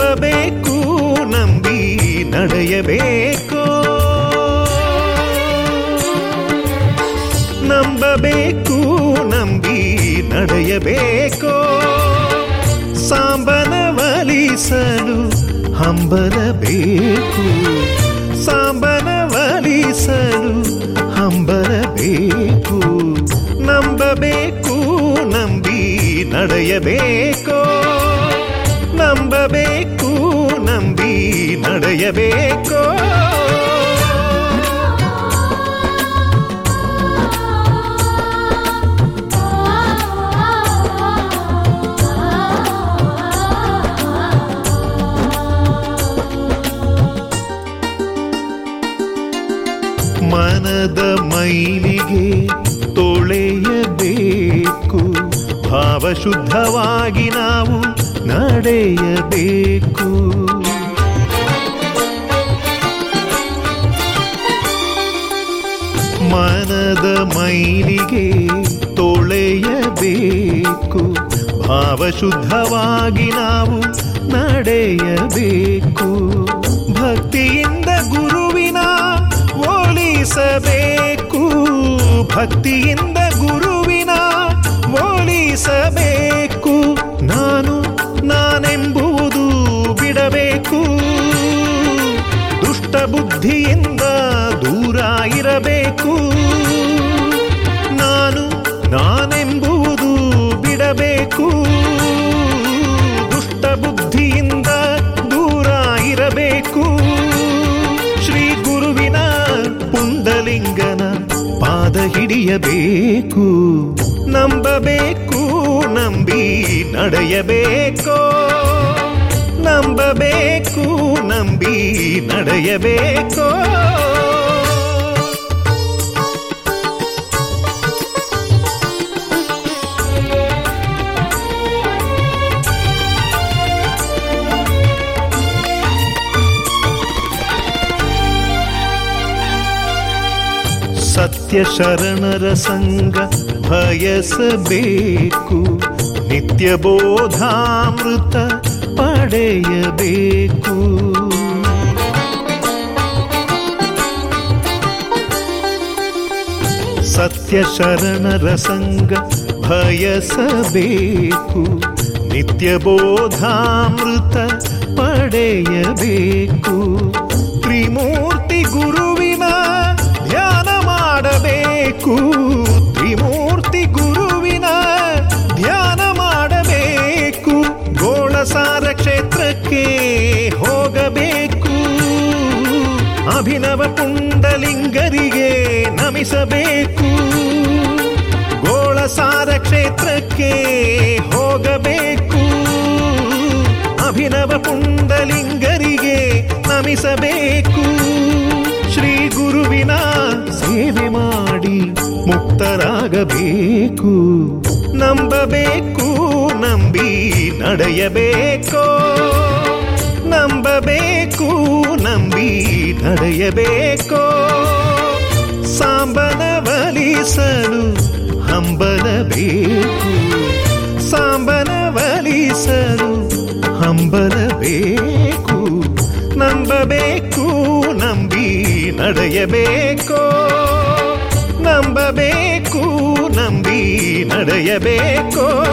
ನಂಬಬೇಕು ನಂಬಿ ನಡೆಯಬೇಕು ನಂಬಬೇಕು ನಂಬಿ ನಡೆಯಬೇಕು ಸಾಂಬನ ಒಲಿಸಲು ಹಂಬಲಬೇಕು ಸಾಂಬನ ಒಲಿಸಲು ಹಂಬಲಬೇಕು ನಂಬಬೇಕು ನಂಬಿ ನಡೆಯಬೇಕು ನಂಬಬೇಕು ನಂಬಿ ನಡೆಯಬೇಕು ಮನದ ಮೈಲಿಗೆ ತೊಳೆಯಬೇಕು ಭಾವಶುದ್ಧವಾಗಿ ನಾವು ನಡೆಯಬೇಕು ಮನದ ಮೈಲಿಗೆ ತೊಳೆಯಬೇಕು ಭಾವಶುದ್ಧವಾಗಿ ನಾವು ನಡೆಯಬೇಕು ಭಕ್ತಿಯಿಂದ ಗುರುವಿನ ಓಲಿಸಬೇಕು ಭಕ್ತಿಯಿಂದ ಗುರುವಿನ ಓಲಿಸಬೇಕು ನಾನು ನಾನೆಂಬುವುದು ಬಿಡಬೇಕು ದುಷ್ಟ ಬುದ್ಧಿಯಿಂದ ದೂರ ಇರಬೇಕು ನಾನು ನಾನೆಂಬುದು ಬಿಡಬೇಕು ದುಷ್ಟ ಬುದ್ಧಿಯಿಂದ ದೂರ ಇರಬೇಕು ಶ್ರೀ ಗುರುವಿನ ಪುಂಡಲಿಂಗನ ಪಾದ ಹಿಡಿಯಬೇಕು ನಂಬಬೇಕು ನಂಬಿ ನಡೆಯಬೇಕು ನಂಬಬೇಕು ನಂಬಿ ನಡೆಯಬೇಕು ಸತ್ಯ ಶರಣರ ಸಂಗ ಬಯಸಬೇಕು ನಿತ್ಯ ಬೋಧಾಮೃತ ಪಡೆಯಬೇಕು ಸತ್ಯ ಶರಣರ ಸಂಗ ಬಯಸಬೇಕು ನಿತ್ಯ ಬೋಧಾಮೃತ ಪಡೆಯಬೇಕು ತ್ರಿಮೂರ್ತಿ ಗುರುವಿನ ಧ್ಯಾನ ಮಾಡಬೇಕು ತ್ರಿಮೂರ್ತಿ ಗುರುವಿನ ಧ್ಯಾನ ಮಾಡಬೇಕು ಗೋಳಸಾರ ಕ್ಷೇತ್ರಕ್ಕೆ ಹೋಗಬೇಕು ಅಭಿನವ ಪುಂಡಲಿಂಗರಿಗೆ ನಮಿಸಬೇಕು ಗೋಳಸಾರ ಕ್ಷೇತ್ರಕ್ಕೆ ಹೋಗಬೇಕು ಅಭಿನವ ಪುಂಡಲಿಂಗರಿಗೆ ನಮಿಸಬೇಕು ಶ್ರೀ ಗುರುವಿನ ಸೇವೆ ಮಾಡಿ ಮುಕ್ತರಾಗಬೇಕು ನಂಬಬೇಕು ನಂಬಿ ನಡೆಯಬೇಕು ನಂಬಬೇಕು ನಂಬಿ ನಡೆಯಬೇಕು ಸಾಂಬನ ಬಲಿಸಲು ಹಂಬಲಬೇಕು ಸಾಂಬನ ಬಲಿಸಲು ಹಂಬಲಬೇಕು ನಂಬಬೇಕು ನಂಬಿ ನಡೆಯಬೇಕು ನಂಬಬೇಕು ನಂಬಿ ನಡೆಯಬೇಕು